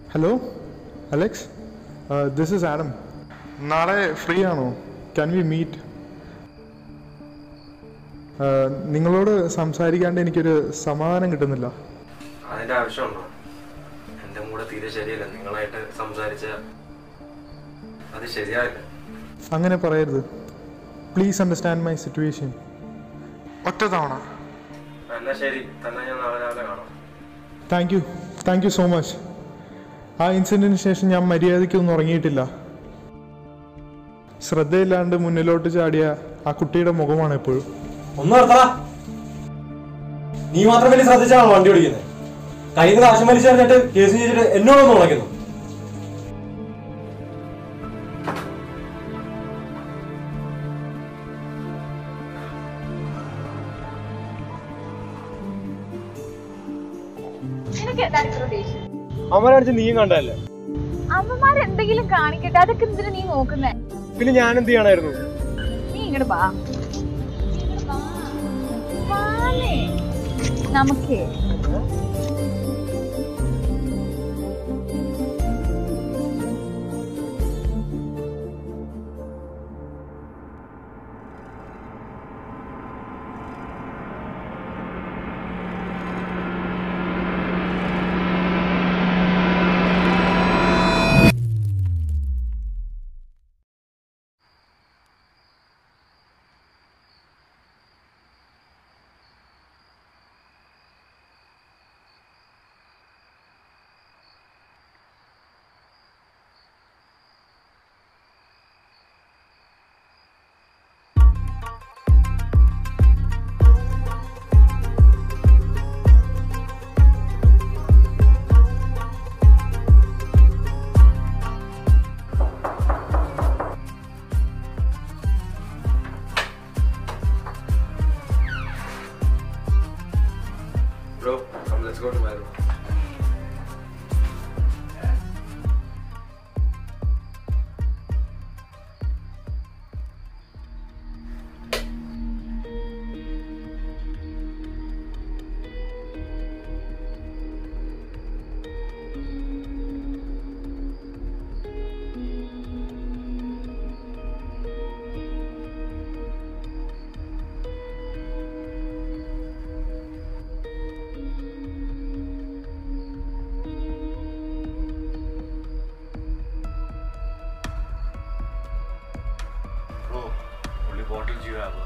Hello Alex this is Adam നാളെ free ആണോ can we meet നിങ്ങളോട് സംസാരിക്കാണ്ട് എനിക്കൊരു സമാധാനം കിട്ടുന്നില്ല അതിന്റെ ആവശ്യമുണ്ടോ എന്റെ കൂടെ തീരെ ശരിയല്ല നിങ്ങളായിട്ട് സംസാരിച്ച അത് ശരിയായില്ല അങ്ങനെ പറയരുത് പ്ലീസ് അണ്ടർസ്റ്റാൻഡ് മൈ സിറ്റുവേഷൻ ഒറ്റ തവണ എന്നാ ശരി തന്നെ ഞാൻ നാളെ രാവിലെ കാണാം thank you thank you so much ആ ഇൻസിഡൻറ്റിന് ശേഷം ഞാൻ മര്യാദയ്ക്കൊന്നും ഉറങ്ങിയിട്ടില്ല ശ്രദ്ധയില്ലാണ്ട് മുന്നിലോട്ട് ചാടിയ ആ കുട്ടിയുടെ മുഖമാണ് എപ്പോഴും ഒന്ന് നിർത്തടാ നീ മാത്രം വലിയ ശ്രദ്ധിച്ചാണോ വണ്ടി ഓടിക്കുന്നത് കയ്യിൽ നിന്ന് കാശം വലിച്ചു പറഞ്ഞിട്ട് കേസ് ചെയ്തിട്ട് എന്നോടൊന്ന് ഉളയ്ക്കുന്നു നിനക്ക് എന്താണ് ഇത്ര ദേഷ്യം അമരടിച്ച് നീയും കണ്ടല്ലേ അമ്മമാർ എന്തെങ്കിലും കാണിക്കട്ടെ അതൊക്കെ എന്തിനാ നീ നോക്കുന്നേ പിന്നെ ഞാൻ എന്ത് ചെയ്യണമായിരുന്നു നീ ഇങ്ങോട്ട് വാ ഇങ്ങട് വാ. വാന്നേ. നമുക്കേ bro let's go to my room Bro, only bottles you have.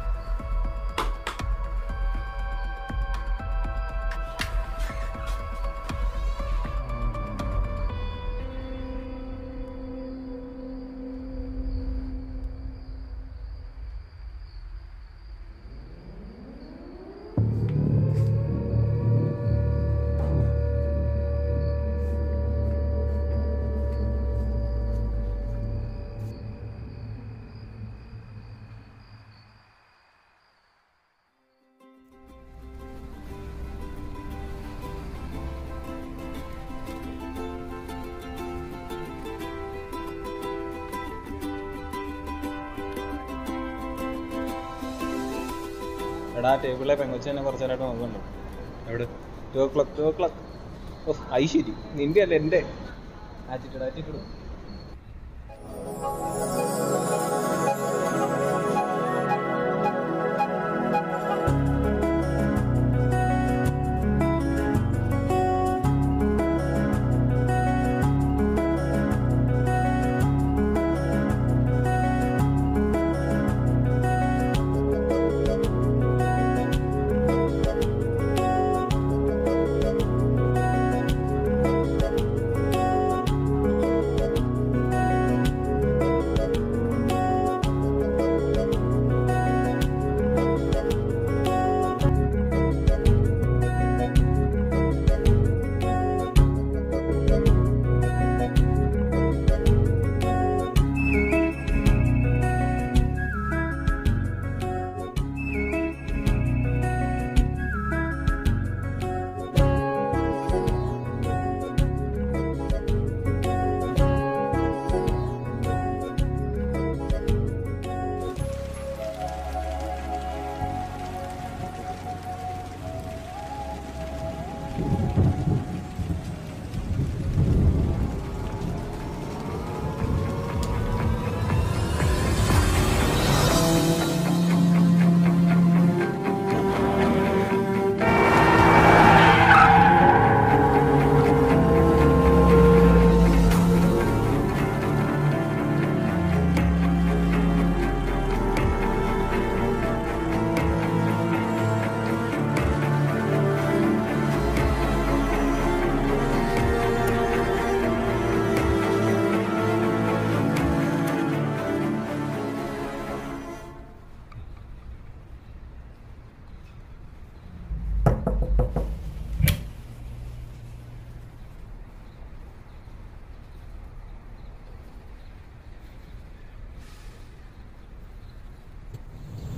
എടാ ടേബിളിലെ പെങ്കൊച്ചു തന്നെ കുറച്ചു നേരമായിട്ട് നോക്കുന്നുണ്ടോ എവിടെ two o'clock two o'clock oh I ശരി നിന്റെ അല്ല എൻ്റെ ആറ്റിറ്റ്യൂഡ് ആറ്റിറ്റ്യൂഡ് ആ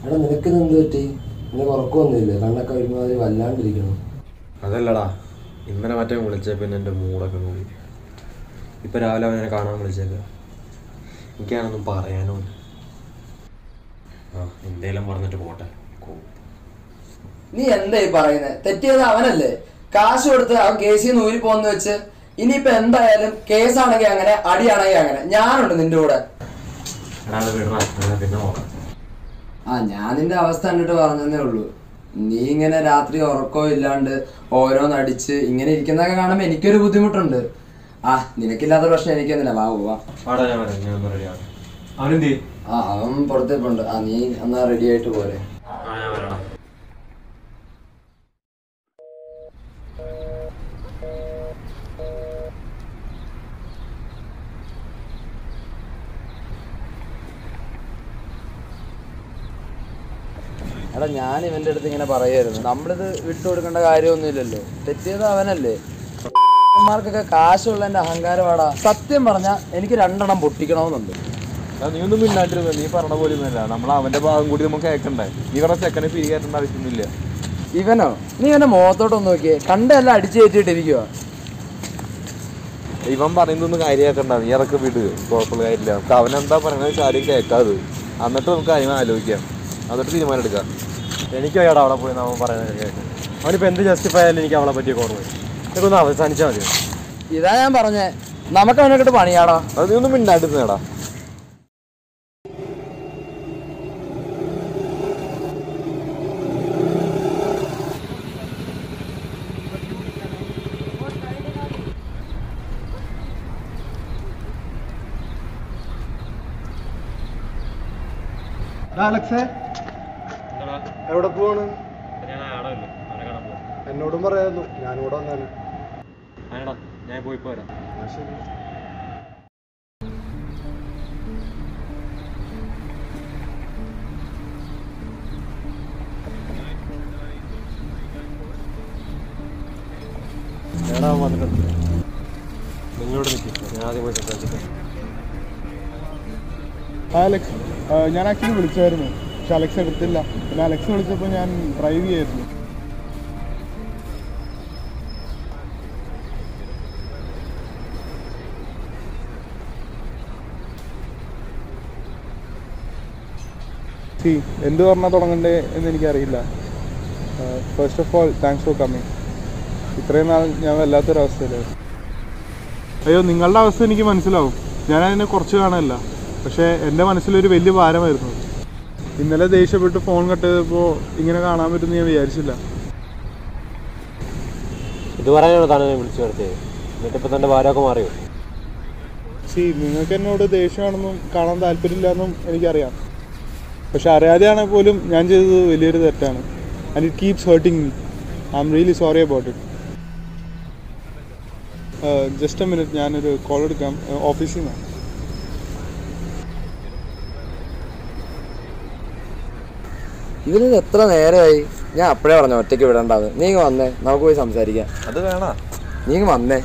എടാ നിനക്കിത് എന്ത് പറ്റി നിനക്ക് ഉറക്കമൊന്നുമില്ലേ കണ്ണൊക്കെ ഒരുമാതിരി വല്ലാണ്ടിരിക്കണം അതല്ലടാ ഇന്നലെ മറ്റേ വിളിച്ച പിന്നെ എൻ്റെ മൂടൊക്കെ പോയി ഇപ്പം രാവിലെ അവനെ കാണാൻ വിളിച്ചേക്ക എനിക്കാണൊന്നും പറയാനോ ഇല്ല. ആ എന്തേലും പറഞ്ഞിട്ട് പോട്ടെ കോ- നീ എന്തായി പറയുന്നത് തെറ്റിയത് അവനല്ലേ കാശ് കൊടുത്ത് അവൻ കേസിൽ നിന്ന് ഊരി പോന്ന് വെച്ച് ഇനിയിപ്പോ എന്തായാലും കേസാണെങ്കിൽ അങ്ങനെ അടിയാണെങ്കിൽ അങ്ങനെ ഞാനുണ്ട് നിന്റെ കൂടെ എടാ അത് വിടറാ ഞാൻ പിന്നെ നോക്കാം ആ ഞാൻ നിന്റെ അവസ്ഥ കണ്ടിട്ട് പറഞ്ഞതേ ഉള്ളൂ നീ ഇങ്ങനെ രാത്രി ഉറക്കവും ഇല്ലാണ്ട് ഓരോന്നടിച്ച് ഇങ്ങനെ ഇരിക്കുന്നതൊക്കെ കാണുമ്പോൾ എനിക്കൊരു ബുദ്ധിമുട്ടുണ്ട് ആ നിനക്കില്ലാത്ത പ്രശ്നം എനിക്കൊന്നുമില്ല വാ വാ വാടാ ഞാൻ വരാം ഞാൻ ഒന്ന് റെഡിയാണ് അവനെന്ത് ചെയ്യും ആ അവൻ പുറത്തേപ്പുണ്ട് ആ നീ എന്നാ റെഡി ആയിട്ട് പോരെ ആ ഞാൻ വരാടാ എടാ ഞാൻ ഇവന്റെ അടുത്ത് ഇങ്ങനെ പറയായിരുന്നു നമ്മളിത് വിട്ടു കൊടുക്കേണ്ട കാര്യമൊന്നുമില്ലല്ലോ തെറ്റിയത് അവനല്ലേ മാർക്കൊക്കെ കാശുള്ളതിന്റെ അഹങ്കാരമാടാ സത്യം പറഞ്ഞ എനിക്ക് രണ്ടെണ്ണം പൊട്ടിക്കണമെന്നുണ്ട് നീ ഒന്നും മിണ്ടാണ്ടിരുന്നു നീ പറഞ്ഞ പോലും അല്ല നമ്മൾ അവന്റെ ഭാഗം കൂടി നമുക്ക് കേൾക്കണ്ടേ നീ പറഞ്ഞ ചെക്കനെ പിരി കയറ്റേണ്ട ആവശ്യമൊന്നുമില്ല ഇവനോ നീ എന്റെ മുഖത്തോട്ടൊന്ന് നോക്കിയേ കണ്ടെല്ലാം അടിച്ചു കയറ്റിയിട്ടിരിക്കുക ഇവൻ പറയുന്നൊന്നും കാര്യമാക്കണ്ട നീ ഇറക്ക് വിട് കുഴപ്പമുള്ള കാര്യമില്ല നമുക്ക് അവനെന്താ പറയുന്നത് വെച്ചാൽ ആരും കേൾക്കാത് എന്നിട്ട് നമുക്ക് കാര്യങ്ങൾ ആലോചിക്കാം എന്നിട്ട് തീരുമാനം എടുക്കാം എനിക്ക് അയാൾ അവിടെ പോയി അവൻ പറയുന്നത് കേൾക്കും അവനിപ്പോൾ എന്ത് ജസ്റ്റിഫൈ ആയാലും എനിക്ക് അവളെ പറ്റിയ ഓർമ്മ വരും ഇതൊക്കെ ഒന്ന് അവസാനിച്ചാൽ മതി ഇതാ ഞാൻ പറഞ്ഞേ നമുക്ക് അവനൊക്കെ പണിയാടാ അത് നീ ഒന്നും മിണ്ടാണ്ടിരുന്നേടാ അലക്സേ എവിടെ പോവാണ് ഞാൻ അവിടെ ഇല്ല അവനെ കാണാൻ പോവാം എന്നോടും പറയായിരുന്നു ഞാനിവിടെ വന്നാണ് അതിനടാ ഞാൻ പോയി പോരാ ശരി എടാ അവൻ വന്നിട്ടുണ്ട് നിങ്ങളോട് നിൽക്കും ഞാൻ ആദ്യം പോയി സംസാരിച്ചിട്ട് അലക്സ് ഞാൻ ആക്ച്വലി വിളിച്ചായിരുന്നു പക്ഷെ അലക്സ് എടുത്തില്ല പിന്നെ അലക്സ് വിളിച്ചപ്പോൾ ഞാൻ ഡ്രൈവ് ചെയ്യായിരുന്നു സി എന്ത് പറഞ്ഞാൽ തുടങ്ങണ്ടേ എന്ന് എനിക്കറിയില്ല first of all thanks for coming ഇത്രയും നാൾ ഞാൻ വല്ലാത്തൊരവസ്ഥയിലായിരുന്നു അയ്യോ നിങ്ങളുടെ അവസ്ഥ എനിക്ക് മനസ്സിലാവും ഞാൻ അതിനെ കുറച്ച് കാണാനില്ല പക്ഷേ എൻ്റെ മനസ്സിലൊരു വലിയ ഭാരമായിരുന്നു അത്. ഇന്നലെ ദേഷ്യപ്പെട്ട് ഫോൺ കട്ട് ചെയ്തപ്പോൾ ഇങ്ങനെ കാണാൻ പറ്റുമെന്ന് ഞാൻ വിചാരിച്ചില്ല ഇത് പറയാനാണ് താനെ വിളിച്ചു വരുത്തിയത് എന്നിട്ട് ഇപ്പം തൻ്റെ ഭാര്യമൊക്കെ മാറിയോ സി നിങ്ങൾക്ക് എന്നോട് ദേഷ്യമാണെന്നും കാണാൻ താല്പര്യമില്ല എനിക്കറിയാം പക്ഷെ അറിയാതെയാണെങ്കിൽ പോലും ഞാൻ ചെയ്തത് വലിയൊരു തെറ്റാണ് and it keeps hurting me I'm really sorry about it just a minute ഞാനൊരു കോൾ എടുക്കാം ഓഫീസിൽ നിന്നാണ് ഇതിന് എത്ര നേരമായി ഞാൻ അപ്പഴേ പറഞ്ഞു ഒറ്റയ്ക്ക് വിടണ്ടാന്ന് നീ ഇങ്ങ് വന്നേ നമുക്ക് പോയി സംസാരിക്കാം അത് വേണ നീ ഇങ്ങ് വന്നേ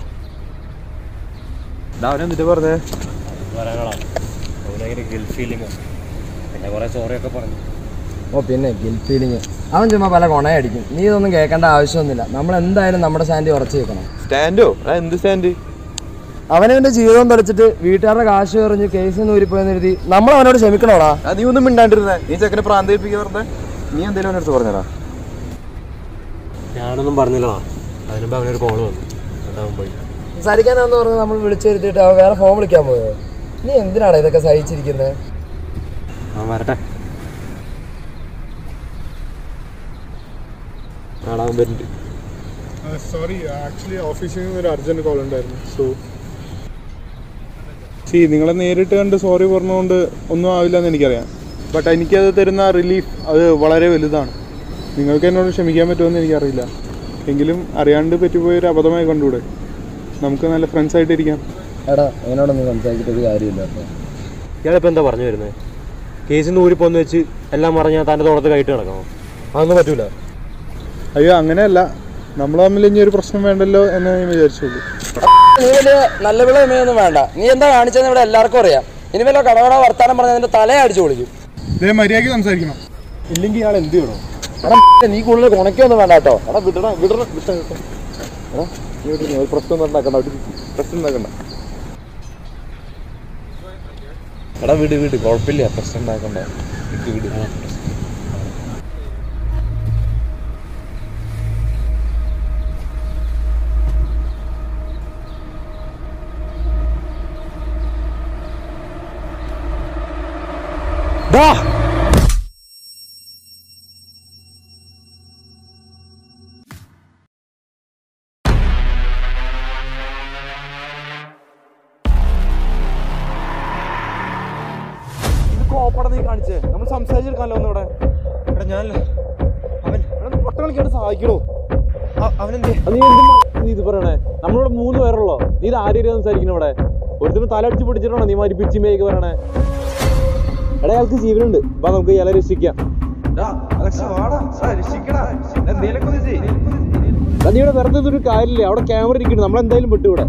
അവനെന്നിട്ട് പറഞ്ഞേ പറയാനടാ അവനങ്ങനെ ഗിൽറ്റ് ഫീലിംഗ് പിന്നെ കുറേ സോറിയൊക്കെ പറഞ്ഞു ഓ പിന്നെ ഗിൽ ഫീലിങ് അവൻ ചുമ്മാ പല കൊണയടിക്കും നീ ഇതൊന്നും കേൾക്കേണ്ട ആവശ്യമൊന്നുമില്ല നമ്മൾ എന്തായാലും നമ്മുടെ സ്റ്റാൻഡ് ഉറച്ചു വെക്കണം സ്റ്റാൻഡോ ആ എന്ത് സ്റ്റാൻഡ് അവനവന്റെ ജീവിതം തെളിച്ചിട്ട് വീട്ടുകാരുടെ കാശ് എറിഞ്ഞ് കേസിൽ നിന്ന് ഊരിപ്പോയെന്ന് എഴുതി നമ്മൾ അവനോട് ക്ഷമിക്കണോടാ ആ നീ ഒന്നും മിണ്ടാണ്ടിരുന്നേ നീ ചെക്കനെ പ്രാന്തേൽപ്പിക്കുക പറഞ്ഞേ നീ എന്തെങ്കിലും അവനടുത്ത് പറഞ്ഞടാ ഞാനൊന്നും പറഞ്ഞില്ലടാ അതിനുമ്പ് അവനൊരു കോൾ വന്നു അതാവൻ പോയി സംസാരിക്കാനാന്ന് പറഞ്ഞ് നമ്മൾ വിളിച്ചു വരുത്തിയിട്ട് അവൻ വേറെ ഫോൺ വിളിക്കാൻ പോയോ നീ എന്തിനാണ് ഇതൊക്കെ സഹിച്ചിരിക്കുന്നത് അവൻ വരട്ടെ നാളെ അവൻ വരുന്നുണ്ട് സോറി ആക്ച്വലി ഓഫീസിൽ നിന്ന് ഒരു അർജന്റ് കോൾ ഉണ്ടായിരുന്നു സോ സി നിങ്ങളെ നേരിട്ട് കണ്ട് സോറി പറഞ്ഞുകൊണ്ട് ഒന്നും ആവില്ല എന്ന് എനിക്കറിയാം ബട്ട് എനിക്കത് തരുന്ന റിലീഫ് അത് വളരെ വലുതാണ് നിങ്ങൾക്ക് എന്നോട് ക്ഷമിക്കാൻ പറ്റുമെന്ന് എനിക്കറിയില്ല എങ്കിലും അറിയാണ്ട് പറ്റിപ്പോയൊരു അബദ്ധമായി കണ്ടുകൂടെ നമുക്ക് നല്ല ഫ്രണ്ട്സ് ആയിട്ടിരിക്കാം എടാ എന്നോടൊന്നും സംസാരിച്ചിട്ട് ഒരു കാര്യമില്ല കേട്ടോ ഇയാളിപ്പോൾ എന്താ പറഞ്ഞു വരുന്നത് കേസിൽ നിന്ന് ഊരിപ്പോന്ന് വെച്ച് എല്ലാം പറഞ്ഞാൽ തൻ്റെ തോളത്ത് കയറ്റി നടക്കണോ അതൊന്നും പറ്റൂല അയ്യോ അങ്ങനെയല്ല നമ്മൾ തമ്മിൽ ഇനി ഒരു പ്രശ്നം വേണ്ടല്ലോ എന്ന് ഞാൻ വിചാരിച്ചുള്ളൂ നീ വലിയ നല്ല വിള ഇമയൊന്നും വേണ്ട നീ എന്താ കാണിച്ചതെന്ന് ഇവിടെ എല്ലാവർക്കും അറിയാം ഇനി വല്ല കടകട വർത്താനം പറഞ്ഞ നിന്റെ തലയെ അടിച്ചു പൊളിക്കും ഇതേ മര്യാദയ്ക്ക് സംസാരിക്കണം ഇല്ലെങ്കിൽ ഇയാൾ എന്ത് ചെയ്യണം എടാ നീ കൂടുതൽ കുണക്കൊന്നും വേണ്ട കേട്ടോ എടാ വിടടാ വിടടാ വിട്ട വിട്ട എടാ നീ വിട്ട് നീ ഒരു പ്രശ്നം ഒന്നും ഉണ്ടാക്കണ്ട അവിടെ ഇരിക്ക്. പ്രശ്നം ഉണ്ടാക്കണ്ട എടാ വിട് വിട് കുഴപ്പമില്ല പ്രശ്നം ഉണ്ടാക്കണ്ട എനിക്ക് വിട് ഇത് കോപ്പട നീ കാണിച്ചേ നമ്മൾ സംസാരിച്ചെടുക്കാമല്ലോ ഒന്നിവിടെ എടാ ഞാനല്ല അവൻ പൊട്ട കളിക്കാണ്ട് സഹായിക്കണോ അവനെന്തേ നീ എന്ത് മ- നീ ഇത് പറയണേ നമ്മളിവിടെ മൂന്ന് പേരുള്ളോ നീ ഇത് ആരും സംസാരിക്കണം ഇവിടെ ഒരുത്തിന് തല അടിച്ച് പിടിച്ചിട്ടാണോ നീ മാതിരി പിച്ചിമേക്ക് പറയണേ എടാ അയാൾക്ക് ജീവനുണ്ട് വാ നമുക്ക് ഇയാളെ രക്ഷിക്കാം എടാ, നീ ഇവിടെ വെറുതെ ഒരു കാര്യമില്ല അവിടെ ക്യാമറ ഇരിക്കുന്നു നമ്മൾ എന്തായാലും വിട്ടു ഇവിടെ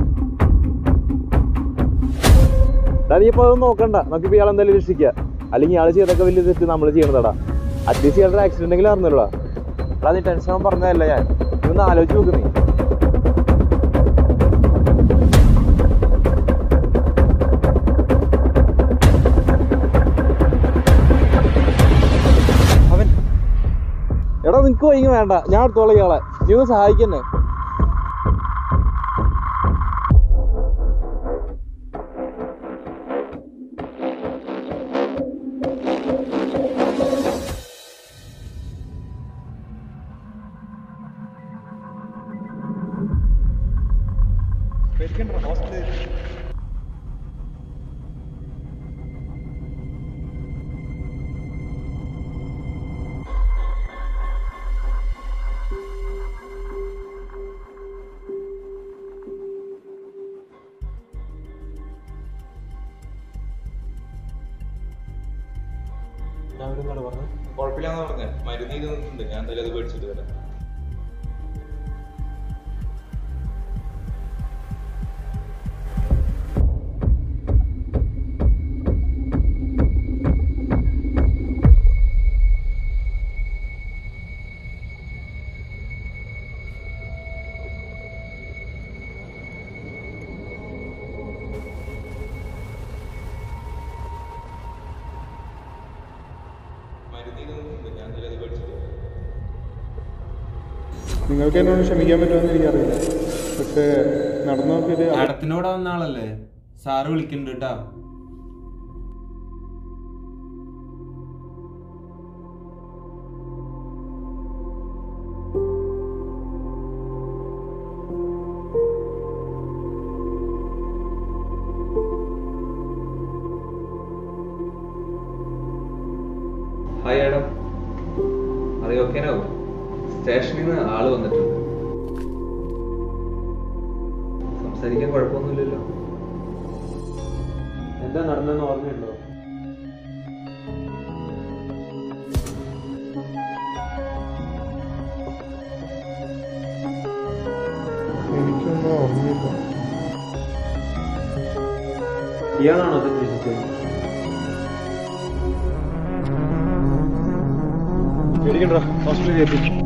എടാ നീ ഇപ്പൊ അതൊന്നും നോക്കണ്ട നമുക്കിപ്പോ ഇയാളെ എന്തായാലും രക്ഷിക്കാം അല്ലെങ്കിൽ ഇയാൾ ചെയ്തൊക്കെ വലിയ തെറ്റ് നമ്മൾ ചെയ്യണതാടാ അറ്റ്ലീസ്റ്റ് ഇയാളുടെ ആക്സിഡന്റ് എങ്കിലും അറിഞ്ഞല്ലോടാ എടാ നീ ടെൻഷൻ പറഞ്ഞതല്ല ഞാൻ നീ ഒന്ന് ആലോചിച്ച് നോക്ക് നീ അവൻ എടാ നിനക്ക് വൈകി വേണ്ട ഞാൻ എടുത്തോളാം ഇയാളെ നീ ഒന്ന് സഹായിക്കന്നെ കുഴപ്പമില്ലാന്ന് പറഞ്ഞേ മരുന്ന് ഇത് നിന്നിട്ടുണ്ട് ഞാൻ എന്തായാലും അത് മേടിച്ചിട്ട് വരാം മരുന്ന് ഇത് നിന്നിട്ടുണ്ട് ഞാൻ എന്തായാലും അത് മേടിച്ചിട്ട് വരാം നിങ്ങൾക്ക് എന്നോട് ക്ഷമിക്കാൻ പറ്റുമെന്ന് എനിക്കറിയില്ല പക്ഷേ നടന്നൊക്കെ ഇത് മാഡത്തിനോട് വന്ന ആളല്ലേ സാറ് വിളിക്കുന്നുണ്ട് കേട്ടാ ഹായ് ആഡം അറിയോക്കേനോ സ്റ്റേഷനിൽ നിന്ന് ആള് വന്നിട്ടുണ്ട് സംസാരിക്കാൻ കുഴപ്പമൊന്നുമില്ലല്ലോ എന്താ നടന്നെന്ന് ഓർമ്മയുണ്ടോ എനിക്കൊന്നും ഓർമ്മയില്ല ഇയാളാണോ അത് രക്ഷിച്ചത് പേടിക്കണ്ട ഹോസ്പിറ്റലിൽ എത്തി